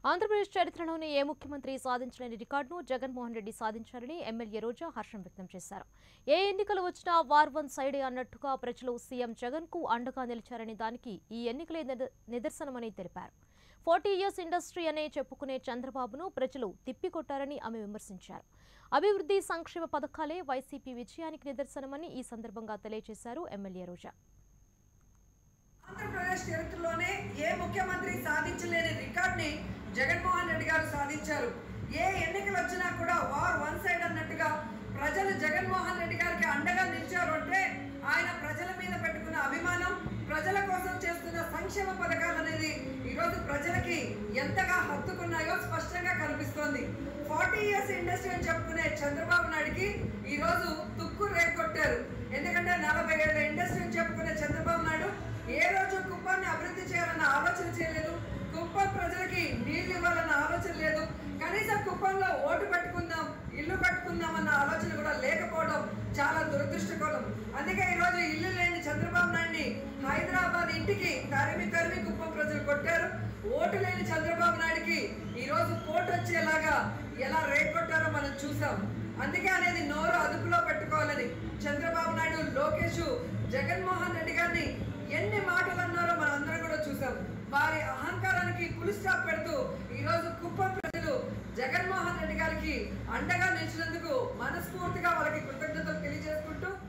ఆంధ్రప్రదేశ్ చరిత్రలోనే ఏ ముఖ్యమంత్రి సాధించలేని రికార్డును జగన్మోహన్ రెడ్డి సాధించారని ఎమ్మెల్యే రోజా హర్షం వ్యక్తం చేశారు ఏ ఎన్నికలు వచ్చినా వార్ వన్ సైడే అన్నట్టుగా ప్రజలు సీఎం జగన్ కు అండగా నిలిచారని దానికి ఈ ఎన్నికలే నిద- నిదర్శనమని తెలిపారు ఫార్టీ ఇయర్స్ ఇండస్ట్రీ అనే చెప్పుకునే చంద్రబాబును ప్రజలు తిప్పికొట్టారని ఆమె విమర్శించారు అభివృద్ధి సంక్షేమ పథకాలే వైసీపీ విజయానికి నిదర్శనమని ఈ సందర్భంగా తెలియజేశారు ఎమ్మెల్యే రోజా ఆంధ్రప్రదేశ్ చరిత్రలోనే ఏ ముఖ్యమంత్రి సాధించలేని రికార్డ్ని జగన్మోహన్ రెడ్డి గారు సాధించారు ఏ ఎన్నికలు వచ్చినా కూడా వార్ వన్ సైడ్ అన్నట్టుగా ప్రజలు జగన్మోహన్ రెడ్డి గారికి అండగా నిలిచారు అంటే ఆయన ప్రజల మీద పెట్టుకున్న అభిమానం ప్రజల కోసం చేస్తున్న సంక్షేమ పథకాలు అనేది ఈరోజు ప్రజలకి ఎంతగా హత్తుకున్నాయో స్పష్టంగా కనిపిస్తోంది ఫార్టీ ఇయర్స్ ఇండస్ట్రీ అని చెప్పుకునే చంద్రబాబు నాయుడికి ఈరోజు తుక్కు రేకొట్టారు ఎందుకంటే నలభై ఏళ్ళ ఇండస్ట్రీ అని చెప్పుకునే చంద్రబాబు నాయుడు ఏ రోజు కుప్పాన్ని అభివృద్ధి చేయాలన్న ఆలోచన చేయలేదు కుప్పం ప్రజలకి నీళ్లు ఇవ్వాలన్న ఆలోచన లేదు కనీసం కుప్పంలో ఓటు పెట్టుకుందాం ఇల్లు కట్టుకుందాం అన్న ఆలోచన కూడా లేకపోవడం చాలా దురదృష్టకరం అందుకే ఈరోజు ఇల్లు లేని చంద్రబాబు నాయుడిని హైదరాబాద్ ఇంటికి తరిమి తరిమి కుప్పం ప్రజలు కొట్టారు ఓటు లేని చంద్రబాబు నాయుడికి ఈరోజు పోటు వచ్చేలాగా ఎలా రేకొట్టారో మనం చూసాం అందుకే అనేది నోరు అదుపులో పెట్టుకోవాలని చంద్రబాబు నాయుడు లోకేష్ జగన్మోహన్ రెడ్డి గారిని ఎన్ని మాటలు అన్నారో మనం అందరం కూడా చూసాం వారి అహంకారానికి పులి స్టాప్ పెడుతూ ఈరోజు కుప్పం ప్రజలు జగన్మోహన్ రెడ్డి గారికి అండగా నిలిచినందుకు మనస్ఫూర్తిగా వాళ్ళకి కృతజ్ఞతలు తెలియజేసుకుంటూ